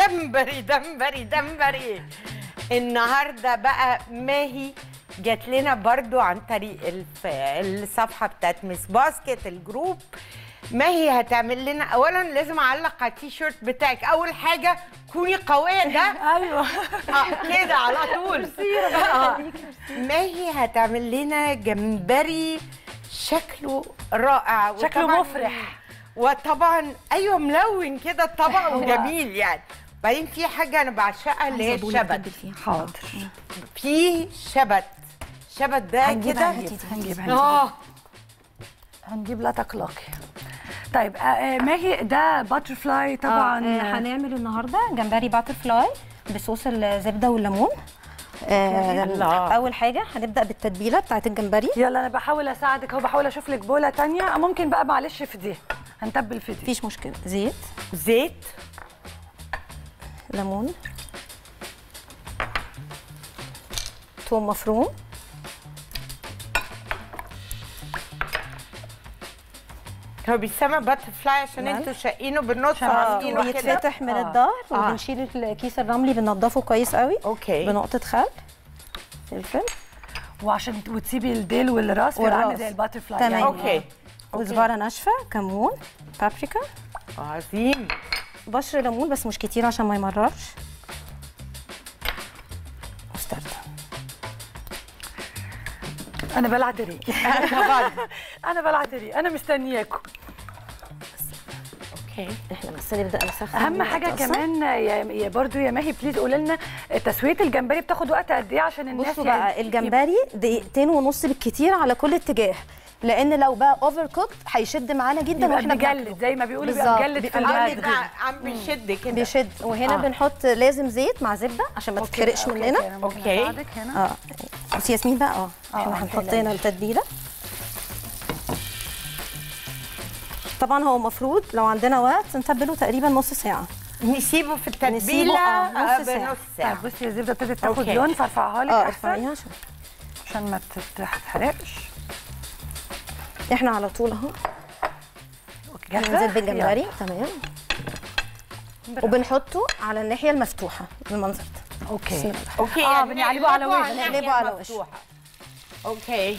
دمبري دمبري دمبري النهارده بقى ماهي جات لنا برضو عن طريق الف... الصفحه بتاعت مس باسكت الجروب ماهي هتعمل لنا اولا لازم اعلق على التي شيرت بتاعك اول حاجه كوني قويه ده ايوه آه، كده على طول آه. ماهي هتعمل لنا جمبري شكله رائع شكله وطبعاً- مفرح. وطبعا ايوه ملون كده الطبق وجميل يعني بعدين في حاجه انا بعشقها اللي هي الشبت حاضر في شبت شبت ده هنجيب كده هنجيب هنجيب هنجيب, اه هنجيب لا تقلقي طيب آه، آه، ماهي ده باتر فلاي طبعا آه هنعمل النهارده جمبري باتر فلاي بصوص الزبده والليمون آه الله. اول حاجه هنبدا بالتتبيله بتاعت الجمبري يلا انا بحاول اساعدك اهو بحاول اشوف لك بوله تانية آه، ممكن بقى معلش في دي هنتبل في دي مفيش مشكله زيت زيت ليمون توم مفروم هو بيسمى باتر فلاي عشان نعم. انتوا شاقينه بالنص آه وعاملينه كده بيتفتح من آه. الظهر آه. وبنشيل الكيس الرملي بننضفه كويس قوي اوكي بنقطه خل فلفل وعشان وتسيبي الديل والراس يبقى والراس. عامل زي الباتر فلاي تمام. يعني. اوكي كزبره ناشفه كمون بابريكا عظيم بشر ليمون بس مش كتير عشان ما يمررش مستردة انا بلعت ريقي طبعا انا بلعت ريقي انا مستنياكم اوكي احنا بس نبدا نسخن اهم حاجه أصلاً. كمان يا يا برضو يا ماهي بليز قولي لنا تسويه الجمبري بتاخد وقت قد ايه عشان الناس بصوا يعني بقى الجمبري دقيقتين ونص بالكتير على كل اتجاه لان لو بقى اوفر كوكت هيشد معانا جدا يبقى واحنا مجلد بناكله زي ما بيقولوا بالظبط. بيبقى مجلد في بيبقى عم المجلد مجلد. عم بيشد كده بيشد وهنا آه. آه. بنحط لازم زيت مع زبده عشان ما تتحرقش مننا أوكي. اوكي هنا اه بس ياسمين بقى اه آه، احنا آه، هنحط تقلقيش. هنا التتبيله طبعا هو المفروض لو عندنا وقت نتبله تقريبا نص ساعه نسيبه في نسيبه، التتبيله آه، آه، نص ساعة. بنص ساعه طيب بصي الزبده ابتدت تاخد أوكي. لون فارفعها لك اه احسن ارفعيها عشان عشان ما تتحرقش احنا على طول اهو اوكي جاهزه ننزل بالجمبري تمام وبنحطه على الناحيه المفتوحه بالمنظر ده يلا. اوكي بسم الله. اوكي آه، يعني بنقلبه على نقلبه وش. الناحية نقلبه على وش. المفتوحة. اوكي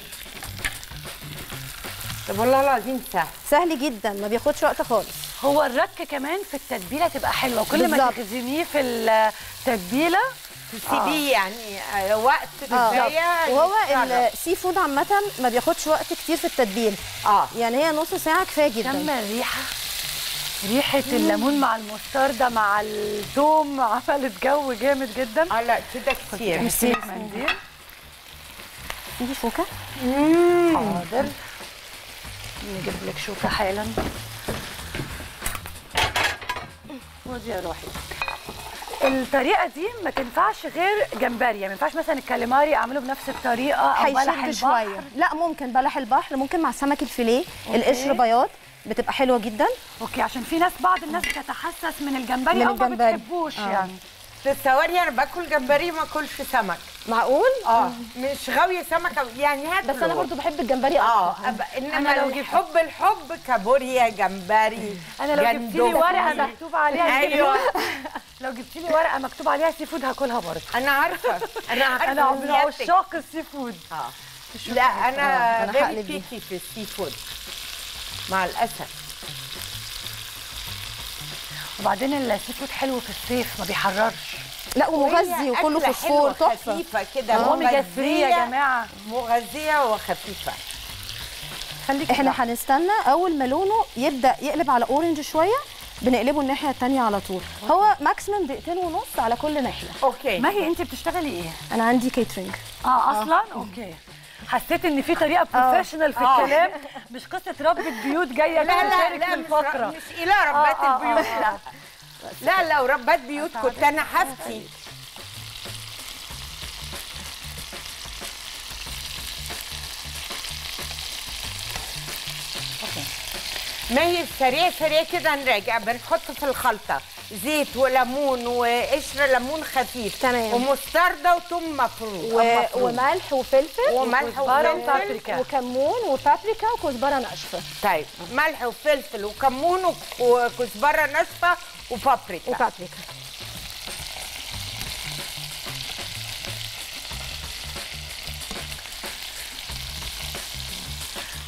طب والله العظيم سهل سهل جدا ما بياخدش وقت خالص هو الرك كمان في التتبيله تبقى حلوه كل ما بالظبط. تخزنيه في التتبيله تسيبيه يعني آه، وقت كفايه وهو يتشرب. السي فود عامه ما بياخدش وقت كتير في التتبيل اه يعني هي نص ساعه كفايه جدا شم الريحه ريحه الليمون مع المستردة مع الثوم عملت جو جامد جدا اه لا كده كتير ميرسي. منديل تيجي شوكه حاضر نجيب لك شوكه حالا خدي يا روحي الطريقه دي ما تنفعش غير جمبري يعني ما ينفعش مثلا الكاليماري اعمله بنفس الطريقه او بلح هيشد البحر شويه لا ممكن بلح البحر ممكن مع سمك الفيليه القشر بياض بتبقى حلوه جدا اوكي عشان في ناس بعض الناس بتتحسس من الجمبري من او ما الجمبري. بتحبوش آه. يعني تصوري انا باكل جمبري ما اكلش سمك معقول اه مش غاويه سمك أوي، يعني هاكله بس انا برضو بحب الجمبري اه اكتر أب- انما أنا لو لو جبت- الحب الحب كابوريا جمبري انا لو جبت لي ورقه مكتوب عليها ايوه لو جبت لي ورقه مكتوب عليها سي فود هاكلها برضه انا عارفه انا عارفه انا من نيتك. عشاق السي فود اه لا انا آه، أنا فيري هقلب دي. بيكي في السي فود مع الاسف وبعدين السي فود حلو في الصيف ما بيحررش لا ومغذي وهي وكله أكلة فوسفور حلوة تحفه خفيفه كده اوميجا 3 يا مغذية- جماعه مغذيه وخفيفه خليكي احنا بقى. هنستنى اول ما لونه يبدا يقلب على اورنج شويه بنقلبه الناحيه الثانيه على طول هو ماكسيمم دقيقتين ونص على كل ناحيه اوكي ما هي انت بتشتغلي ايه انا عندي كيترينج اه اصلا اوكي حسيت ان في طريقه بروفيشنال في آه. الكلام مش قصه ربة بيوت جايه لا لا تشارك لا في مش, الفقره ر- مش الى ربات آه، آه، البيوت آه، لا لا لو ربات بيوت كنت انا حفتي ما هي سريع سريع كده نراجع بنحط في الخلطة زيت وليمون وقشر ليمون خفيف تمام. ومستردة وثوم مفروم و... مفروم. وملح وفلفل وملح وكزبرة وفلفل وبابريكا. وكمون وبابريكا وكزبره ناشفه طيب ملح وفلفل وكمون وك- وكزبرة ناشفة وبابريكا وبابريكا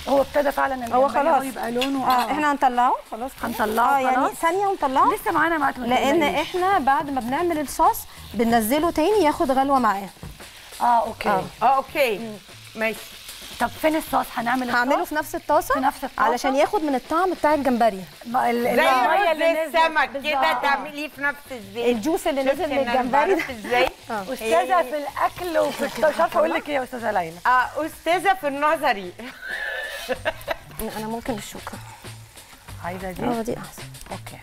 هو ابتدى فعلا هو الجمبري خلاص. يبقى لونه اه احنا هنطلعه خلاص كده. هنطلعه اه يعني خلاص. ثانيه ونطلعه لسه معانا وقت ما لان تقلقيش. احنا بعد ما بنعمل الصوص بننزله تاني ياخد غلوه معاه اه اوكي آه. اه اوكي ماشي طب فين الصوص هنعمل الصوص هعمله في نفس الطاسه في نفس الطاسة؟ علشان ياخد من الطعم بتاع الجمبري ما ال- زي المية رز اللي نزلت. السمك كده بالظبط. تعمليه في نفس الزيت الجوس اللي نزل شفتي من إن أنا الجمبري بعرف ازاي استاذه في الاكل وفي الط- مش عارفه اقول لك ايه يا استاذه ليلى اه استاذه في النظري انا ممكن الشوكه عايزه دي اه دي احسن اوكي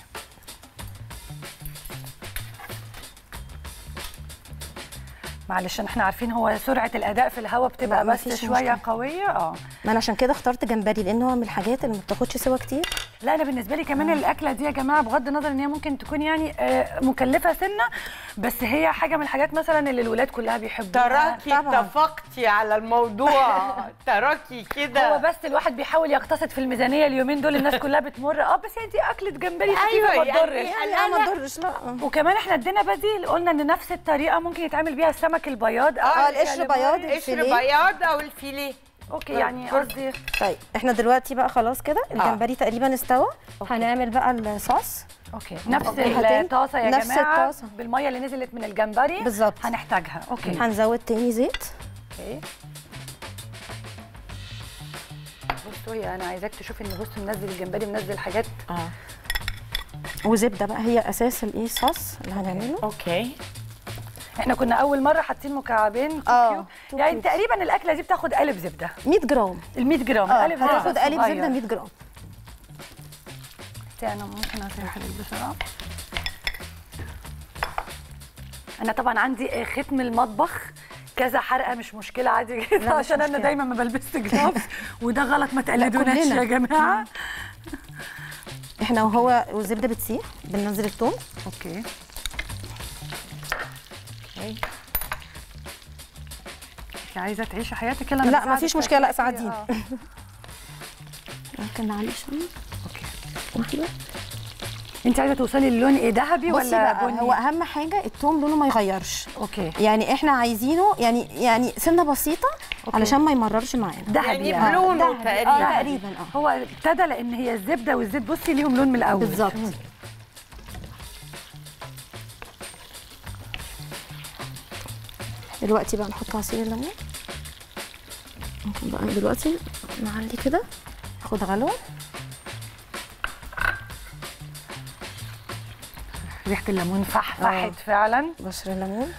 معلش احنا عارفين هو سرعه الاداء في الهواء بتبقى لا، بس مفيش شويه مشكلة. قويه اه ما انا عشان كده اخترت جمبري لان هو من الحاجات اللي ما بتاخدش سوا كتير لا انا بالنسبه لي كمان الاكله دي يا جماعه بغض النظر ان هي ممكن تكون يعني آه، مكلفه سنه بس هي حاجه من الحاجات مثلا اللي الولاد كلها بيحبوها تراكي طبعاً. اتفقتي على الموضوع تراكي كده هو بس الواحد بيحاول يقتصد في الميزانيه اليومين دول الناس كلها بتمر اه بس هي دي اكله جمبري خفيفه أيوة، ما تضرش يعني لا لا، ما لا. تضرش لا وكمان احنا ادينا بديل قلنا ان نفس الطريقه ممكن يتعمل بيها السمك البياض او اه القشر الكاليماري. بياض قشر الفيليه بياض او الفيليه اوكي يعني كل- قصدي طيب احنا دلوقتي بقى خلاص كده الجمبري تقريبا استوى هنعمل بقى الصوص اوكي نفس أوكي. الطاسه يا نفس جماعه الطاسة. بالميه اللي نزلت من الجمبري بالظبط. هنحتاجها اوكي هنزود تاني زيت اوكي بصوا هي انا عايزاك تشوفي ان بصوا منزل الجمبري منزل حاجات اه وزبده بقى هي اساس الايه صوص اللي هنعمله اوكي احنا كنا اول مره حاطين مكعبين آه، كوكيو. تو يعني كيوبس. تقريبا الاكله دي بتاخد قالب زبده 100 جرام ال 100 جرام اه قالب زبده هتاخد قالب صغير. زبده 100 جرام بس انا ممكن اسرح لك بسرعه انا طبعا عندي ختم المطبخ كذا حرقه مش مشكله عادي جدا مش عشان انا مشكلة. دايما ما بلبسش جلافز وده غلط ما تقلدوناش كلنا. يا جماعه احنا وهو والزبده بتسيح بننزل الثوم اوكي انت عايزه تعيشي حياتك يلا أنا لا بساعدك مفيش مشكله لا تعيشي. ساعديني آه. ممكن نعلي شويه اوكي انت بقى انت عايزه توصلي للون ايه ذهبي بصي ولا بقى بني هو اهم حاجه الثوم لونه ما يغيرش اوكي يعني احنا عايزينه يعني يعني سنه بسيطه علشان ما يمررش معانا ذهبي يعني آه. بلونه ذهبي. تقريبا اه تقريبا اه هو ابتدى لان هي الزبده والزيت بصي ليهم لون من الاول بالظبط دلوقتي بقى نحط عصير الليمون ممكن بقى دلوقتي نعلي كده ناخد غلوه ريحه الليمون فحفحت فعلا بشر الليمون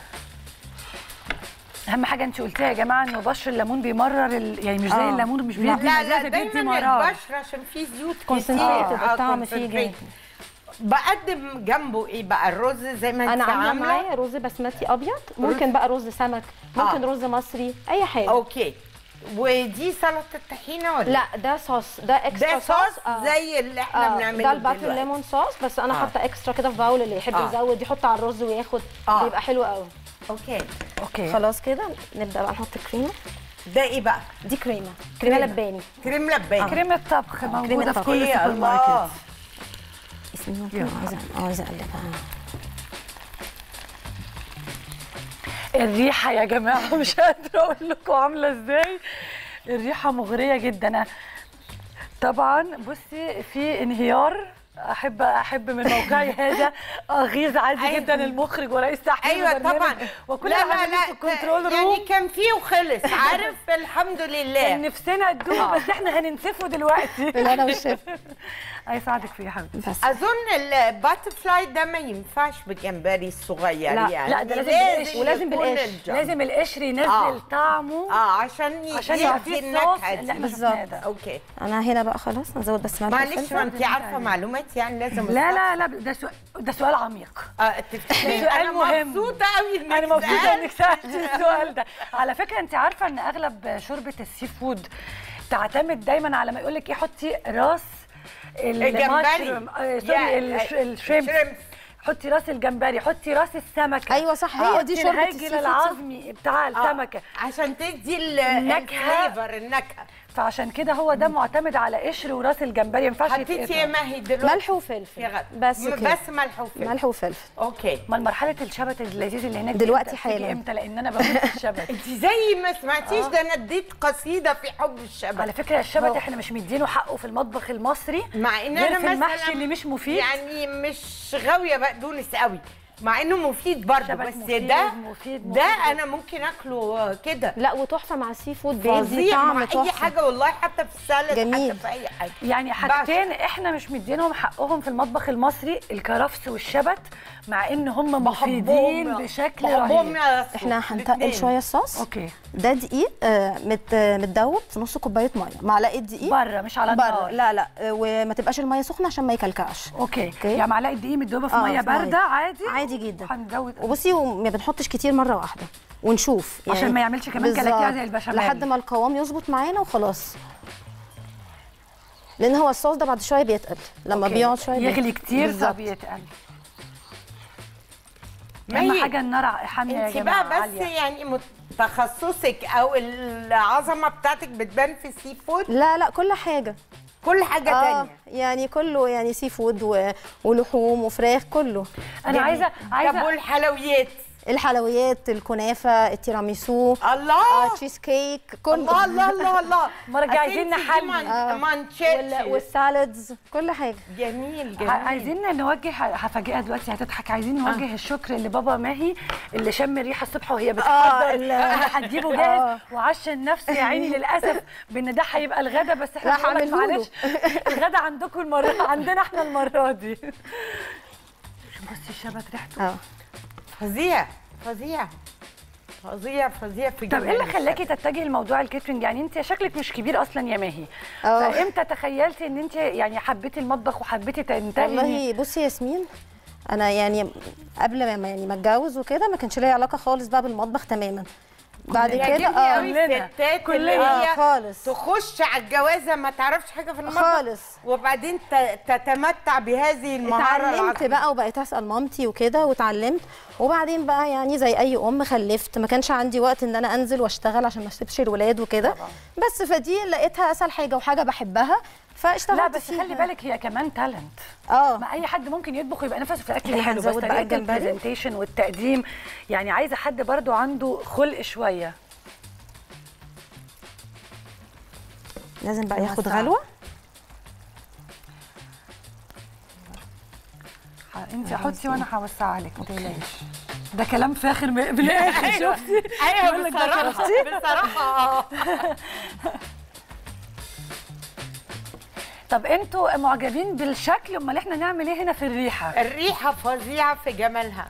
اهم حاجه انت قلتيها يا جماعه انه بشر الليمون بيمرر ال... يعني مش زي آه. الليمون مش لا. بيدي لا لا مزازه بيدي دايما مرار البشره عشان فيه زيوت Concentrated، كتير الطعم فيه concentrated. جامد. بقدم جنبه ايه بقى الرز زي ما انت انا عامله عامله معايا رز بسمتي ابيض ممكن بقى رز سمك ممكن آه. رز مصري اي حاجه اوكي ودي سلطه الطحينه ولا لا ده صوص ده اكسترا ده صوص زي اللي احنا آه، بنعمله ده الباتر دلوقتي. ليمون صوص بس انا آه. حاطه اكسترا كده في باول اللي يحب آه. يزود يحط على الرز وياخد آه. بيبقى حلو قوي اوكي اوكي خلاص كده نبدا بقى نحط الكريمه ده ايه بقى دي كريمه كريمه كريمة. لباني كريم لباني كريمه طبخ موجوده في طبخ. كل ايه سوبر الله ماركت بسم الله يلا. عايزه اه عايزه اقلبها الريحه يا جماعه مش قادره اقول لكم عامله ازاي الريحه مغريه جدا أنا طبعا بصي في انهيار احب احب من موقعي هذا اغيظ عادي أيوة. جدا المخرج ورئيس تحرير ايوه البرنامج طبعا وكل لا لا العاملين لا في الكنترول روم يعني كان فيه وخلص عارف الحمد لله كان نفسنا تدوق بس احنا هننسفه دلوقتي لا انا والشيف هيساعدك فيه يا حبيبتي بس اظن الباترفلاي ده ما ينفعش بالجمبري الصغير لا، يعني لا، ده لازم بالقشر. ولازم يكون بالقشر. الجم- لازم القشر ينزل آه. طعمه اه عشان ي- عشان يبقى يدي فيه الصوص النكهه اللي دي احنا بالظبط. شفناه ده اوكي انا هنا بقى خلاص نزود بس ملح معلش وفلفل. ما انت عارفه معلومات يعني لازم لا لا لا ده سؤال ده سؤال عميق آه تفتكري سؤال انا مهم. مبسوطه قوي انك انا مبسوطه سألت. انك سالتي السؤال ده على فكره انت عارفه ان اغلب شوربه السي فود تعتمد دايما على ما يقول لك ايه حطي راس الجمبري المشروم آه سوري يا- الش- آه، الشريمب الشريمب. حطي راس الجمبري حطي راس السمكه ايوه صح هي دي حطي شوربه الهيكل السي فود صح. العظمي بتاع آه، السمكه عشان تدي ال- النكهة. الفليفر النكهه فعشان كده هو ده معتمد على قشر وراس الجمبري ما ينفعش حطيتي يتقطع. يا ماهي دلوقتي ملح وفلفل يا غد. بس م- كده بس ملح وفلفل ملح وفلفل اوكي ما مرحله الشبت اللذيذ اللي هناك دي دلوقتي إمتى؟ تيجي حالا. امتى لان انا بموت في الشبت انت زي ما سمعتيش ده انا اديت قصيده في حب الشبت على فكره الشبت احنا مش مدينه حقه في المطبخ المصري مع ان غير انا في مثلا المحشي اللي مش مفيد يعني مش غاويه بقدونس قوي مع انه مفيد برضه شبت بس مفيد، ده مفيد، ده مفيد. انا ممكن اكله كده لا وتحفه مع السي فود بيدي فظيع طعم مع اي تحفه حاجه والله حتى في السالاد جميل. حتى في اي حاجه يعني حاجتين احنا مش مدينهم حقهم في المطبخ المصري الكرفس والشبت مع ان هم مفيدين بحبهم بشكل بحبهم رهيب يا سو. احنا هنتقل الاتنين. شويه الصوص اوكي ده دقيق آه، مت آه، متدوب في نص كوبايه ميه معلقه دقيق بره مش على بره النار لا لا آه، وما تبقاش الميه سخنه عشان ما يكلكعش اوكي, أوكي. يعني معلقه دقيق متدوبه في آه، ميه في مية. بارده عادي عادي جدا. هنزود وبصي وما بنحطش كتير مره واحده ونشوف عشان ما يعملش كمان بالظبط. كلاكيع زي البشاميل. لحد ما القوام يظبط معانا وخلاص لان هو الصوص ده بعد شويه بيتقل لما أوكي. بيقعد شويه يغلي بيتقل. كتير بالظبط. فبيتقل ما اهم هي- حاجه النار حاميه يا انت جماعه بقى بس عالية. يعني مت- تخصصك او العظمه بتاعتك بتبان في السي فود لا لا كل حاجه كل حاجه اه تانية يعني كله يعني سي فود و... ولحوم وفراخ كله انا جميل. عايزه طب عايزه والحلويات الحلويات الكنافه التيراميسو الله آه تشيز كيك كله الله الله الله الله مرة عايزين نحلي. آه. وال... مانشيتشي والسالادز كل حاجه جميل ع- جميل عايزين نوجه هفاجئها دلوقتي هتضحك عايزين نوجه الشكر لبابا ماهي اللي شم الريحه الصبح وهي بتحضر ال- هتجيبه جاهز وعشان نفسه يا عيني للاسف بان ده هيبقى الغدا بس احنا لا، بنقول لك هعمله له. معلش الغدا عندكم المره عندنا احنا المره دي بصي الشبت ريحته اه فظيع فظيع فظيع فظيع في طب ايه جمال اللي خلاكي الشبت. تتجهي لموضوع الكيترنج يعني انت شكلك مش كبير اصلا يا ماهي اه. فامتى تخيلتي ان انت يعني حبيتي المطبخ وحبيتي تنتهي والله بصي يا ياسمين انا يعني قبل ما يعني ما اتجوز وكده ما كانش ليا علاقه خالص بقى بالمطبخ تماما بعد كده يعجبني اه قوي كلنا. الستات اللي كلنا. هي آه، خالص. تخش على الجوازه ما تعرفش حاجه في المطبخ خالص. وبعدين ت- تتمتع بهذه المهاره اتعلمت العظيمة. بقى وبقيت اسال مامتي وكده واتعلمت وبعدين بقى يعني زي اي ام خلفت ما كانش عندي وقت ان انا انزل واشتغل عشان ما اسيبش الولاد وكده بس فدي لقيتها اسهل حاجه وحاجه بحبها فاشتغلت لا بس فيها. خلي بالك هي كمان تالنت اه ما اي حد ممكن يطبخ ويبقى نفسه في الاكل إحنا حلو بس هنزود بقى طريقه الجمبري. البرزنتيشن والتقديم يعني عايزه حد برضو عنده خلق شويه لازم بقى ياخد وسع. غلوه انت حطي وانا هوسعها لك ما تقلقيش ده كلام فاخر م- بالاخر شفتي ايوه بقول لك ده بصراحه شفتي؟ بصراحه اه طب انتوا معجبين بالشكل امال احنا نعمل ايه هنا في الريحه الريحه فظيعه في جمالها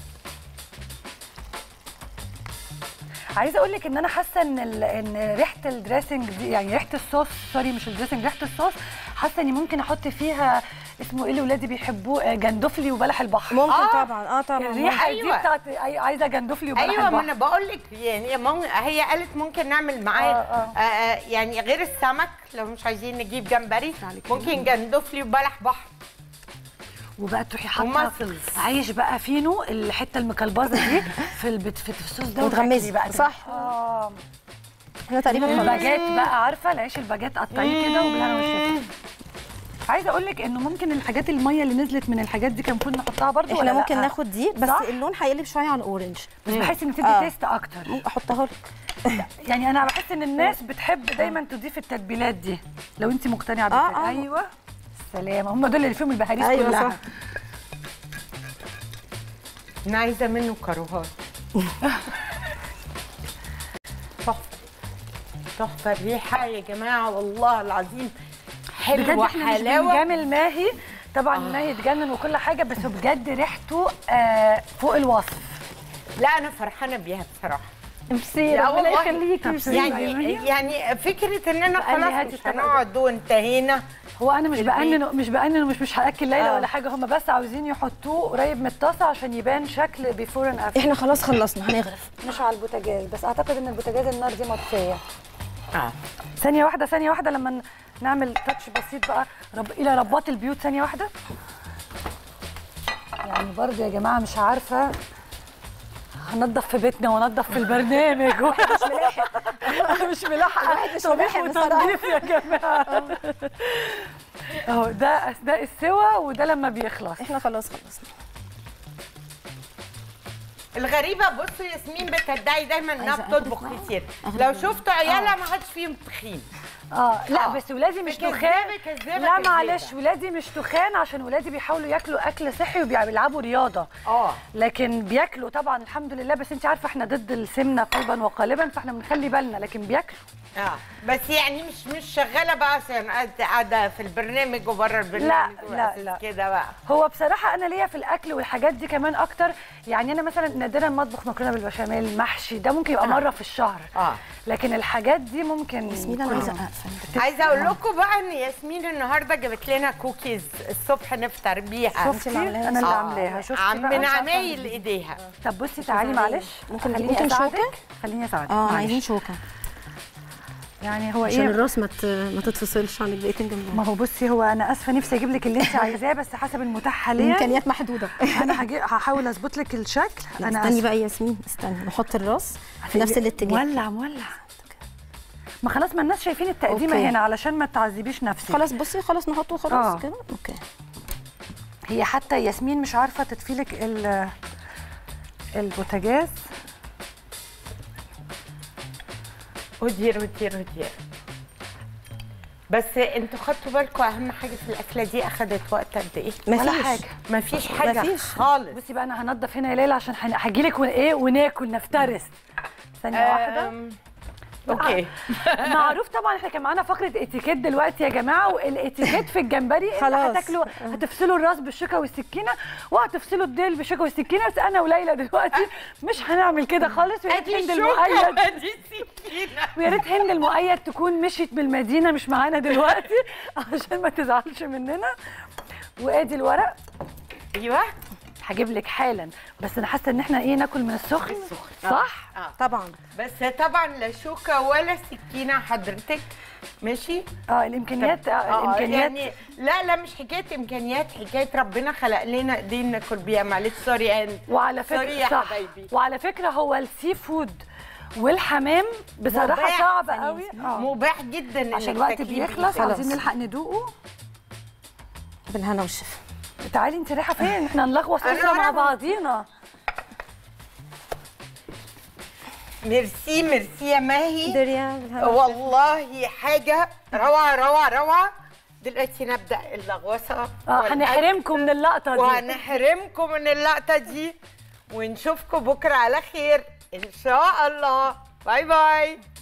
عايزه اقول لك ان انا حاسه ان ال... ان ريحه الدريسنج دي يعني ريحه الصوص سوري مش الدريسنج ريحه الصوص حاسه اني ممكن احط فيها اسمه ايه اللي ولادي بيحبوه آه، جندفلي وبلح البحر ممكن آه. طبعا اه طبعا الريحه أيوة. دي بتاعت أي- عايزه جندفلي وبلح ايوه ما البحر انا بقول لك يعني مم... هي قالت ممكن نعمل معاه آه، آه آه يعني غير السمك لو مش عايزين نجيب جمبري ممكن جندفلي وبلح بحر وبقى تروحي حاطه وماسلز. عايش بقى فينو الحته المكلبظه دي في البت في الصوص ده وتغمزي. وتاكلي بقى صح. اه احنا تقريبا خلاص الباجيت بقى عارفه العيش الباجيت قطعيه كده وبالهنا والشفا عايزه اقول لك انه ممكن الحاجات الميه اللي نزلت من الحاجات دي كان المفروض نحطها برضو احنا ولا ممكن لأ؟ ناخد دي بس صح؟ اللون هيقلب شويه عن اورنج بس بحس ان بتدي آه. تيست اكتر ممكن احطها لك يعني انا بحس ان الناس بتحب دايما تضيف التتبيلات دي لو انت مقتنعه آه، بكده آه. ايوه سلام هم دول اللي فيهم البهاريز أيوة كلها صح. انا عايزه منه كاروهات تحفه تحفه الريحه يا جماعه والله العظيم بجد حلوه احنا مش حلاوه بنجامل ماهي طبعا آه. ماهي اتجنن وكل حاجه بس بجد ريحته آه فوق الوصف لا انا فرحانه بيها بصراحه ميرسي لا ربنا والله. يخليكي ميرسي. يعني يعني فكره اننا قال لي خلاص هاتي مش الطبق ده. هنقعد وانتهينا هو انا مش البيت. بأنن مش بأنن ومش مش هاكل ليلى آه. ولا حاجه هم بس عاوزين يحطوه قريب من الطاسه عشان يبان شكل بيفور اند افتر احنا خلاص خلصنا هنغرف مش على البوتاجاز بس اعتقد ان البوتاجاز النار دي مطفيه اه ثانيه واحده ثانيه واحده لما ن- نعمل تاتش بسيط بقى رب... الى رباط البيوت ثانيه واحده يعني برضه يا جماعه مش عارفه هنضف في بيتنا ونضف في البرنامج مش ملاحق مش ملاحقه مش طبيخ ملاحق بصراحة. وتنظيف يا جماعه اهو ده اثناء السوا وده لما بيخلص احنا خلاص خلصنا الغريبه بصوا ياسمين بتدعي دايما انها عايزة بتطبخ أغرف كتير أغرف لو معاها. شفتوا عيالها ما حدش فيهم تخين اه لا آه. بس ولادي مش كذابة، تخان كذابة، لا كذابة. معلش ولادي مش تخان عشان ولادي بيحاولوا ياكلوا اكل صحي وبيلعبوا رياضه اه لكن بياكلوا طبعا الحمد لله بس انت عارفه احنا ضد السمنه قلبا وقالبا فاحنا بنخلي بالنا لكن بياكلوا اه بس يعني مش مش شغاله بقى عشان قاعدة- قاعده في البرنامج وبره البرنامج لا، وأساس لا. كده بقى هو بصراحه انا ليا في الاكل والحاجات دي كمان اكتر يعني انا مثلا نادرا ما اطبخ مكرونه بالبشاميل محشي ده ممكن يبقى مره في الشهر اه لكن الحاجات دي ممكن ياسمين انا كل عايزه يوم. اقفل عايزه اقول لكم بقى ان ياسمين النهارده جابت لنا كوكيز الصبح نفطر بيها شفتي اللي عاملاها انا اللي آه. عاملاها شفتي عم بقى؟ من مش عارفة عمايل ايديها طب بصي تعالي معلش ممكن- خليني ممكن أساعدك. شوكة؟ خليني اساعدك اه معلش. عايزين شوكه يعني هو عشان ايه الراس ما ت- ما تتفصلش عن البقيتين ما جنبهم هو بصي هو انا اسفه نفسي اجيب لك اللي انت عايزاه بس حسب المتاح حاليا الامكانيات محدوده انا هجي هحاول اظبط لك الشكل لا، انا استني آسفة. بقى يا ياسمين استني نحط الراس في نفس الاتجاه مولع مولع ما خلاص ما الناس شايفين التقديمه أوكي. هنا علشان ما تعذبيش نفسك خلاص بصي خلاص نحطه آه. خلاص كده اوكي هي حتى ياسمين مش عارفه تطفيلك ال البوتاجاز ودير ودير ودير بس انتوا خدتوا بالكم اهم حاجه في الاكله دي اخذت وقت قد ايه مفيش. ولا حاجه مفيش حاجه مفيش. خالص بصي بقى انا هنضف هنا يا ليلى عشان هاجي لك وايه وناكل نفترس ثانيه واحده أم، اوكي معروف طبعا احنا كان معانا فقره اتيكيت دلوقتي يا جماعه والاتيكيت في الجمبري انت خلاص. هتاكلوا هتفصلوا الراس بالشوكه والسكينه وهتفصلوا الديل بالشوكه والسكينه بس انا وليلى دلوقتي مش هنعمل كده خالص ويا ريت ادي هند الشوكه المؤيد وادي السكينه ويا ريت هند المؤيد تكون مشيت من المدينه مش معانا دلوقتي عشان ما تزعلش مننا وادي الورق ايوه هجيب لك حالا بس انا حاسه ان احنا ايه ناكل من السخن صح طبعا بس طبعا لا شوكه ولا سكينه حضرتك ماشي اه الامكانيات آه آه، الامكانيات يعني لا لا مش حكايه امكانيات حكايه ربنا خلق لنا ايدين ناكل بيها معلش سوري ان وعلى سوري فكره يا صح حبايبي. وعلى فكره هو السي فود والحمام بصراحه مباح صعب ثانية. قوي آه. مباح جدا عشان إنك الوقت تاكليه بيخلص بيه. عايزين نلحق ندوقه بالهنا والشفا تعالي انت رايحه فين احنا نلغوص أنا اسره مع رايحة. بعضينا ميرسي ميرسي يا ماهي دريا بالهنا والشفا. والله حاجه روعه روعه روعه دلوقتي نبدا اللغوصه اه والأكل. هنحرمكم من اللقطه دي وهنحرمكم من اللقطه دي ونشوفكم بكره على خير ان شاء الله باي باي